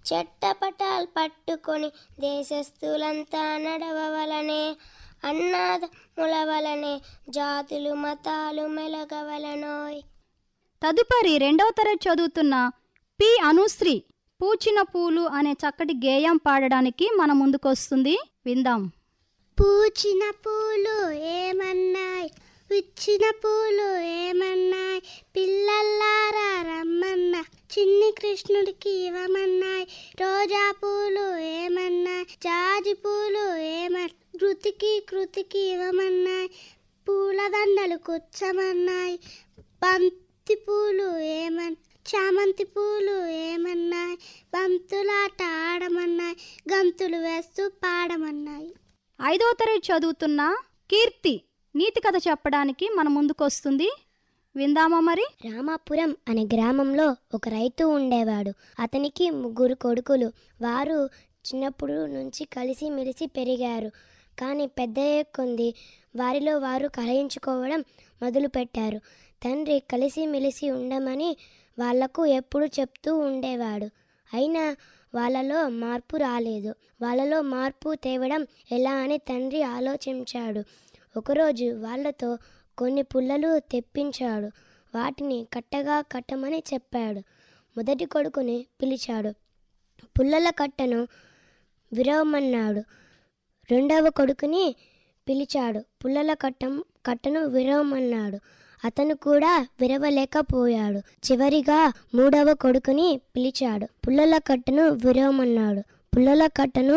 చెట్టపటాలు పట్టుకొని దేశస్థులంతా నడవవలనే అన్నాదముల వలనే జాతులు మతాలు మెలగవలనోయ్ తదుపరి రెండవ తరగతి చదువుతున్న పి అనుశ్రీ పూచిన పూలు అనే చక్కటి గేయం పాడడానికి మన ముందుకొస్తుంది విందాం పూచిన పూలు ఏమన్నాయి విచ్చిన పూలు ఏమన్నాయి పిల్లల్లారా రమ్మన్నా చిన్ని కృష్ణుడికి ఇవ్వమన్నాయి రోజా పూలు ఏమన్నాయి జాజి పూలు ఏమన్నా కృతికి కృతికి ఇవ్వమన్నాయి పూలదండలు కూర్చమన్నాయి బంతి పూలు ఏమన్ చామంతి పూలు ఏమన్నాయి బంతులాట ఆడమన్నాయి గంతులు వేస్తూ పాడమన్నాయి ఐదవ తరగతి చదువుతున్న కీర్తి నీతి కథ చెప్పడానికి మన ముందుకొస్తుంది విందామా మరి రామాపురం అనే గ్రామంలో ఒక రైతు ఉండేవాడు అతనికి ముగ్గురు కొడుకులు వారు చిన్నప్పుడు నుంచి కలిసి మెలిసి పెరిగారు కానీ పెద్దయ్యే కొంది వారిలో వారు కలయించుకోవడం మొదలుపెట్టారు తండ్రి కలిసి మెలిసి ఉండమని వాళ్లకు ఎప్పుడు చెప్తూ ఉండేవాడు అయినా వాళ్ళలో మార్పు రాలేదు వాళ్ళలో మార్పు తేవడం ఎలా అని తండ్రి ఆలోచించాడు ఒకరోజు వాళ్ళతో కొన్ని పుల్లలు తెప్పించాడు వాటిని కట్టగా కట్టమని చెప్పాడు మొదటి కొడుకుని పిలిచాడు పుల్లల కట్టను విరవమన్నాడు రెండవ కొడుకుని పిలిచాడు పుల్లల కట్టం కట్టను విరవమన్నాడు అతను కూడా విరవలేకపోయాడు చివరిగా మూడవ కొడుకుని పిలిచాడు పుల్లల కట్టను విరవమన్నాడు పుల్లల కట్టను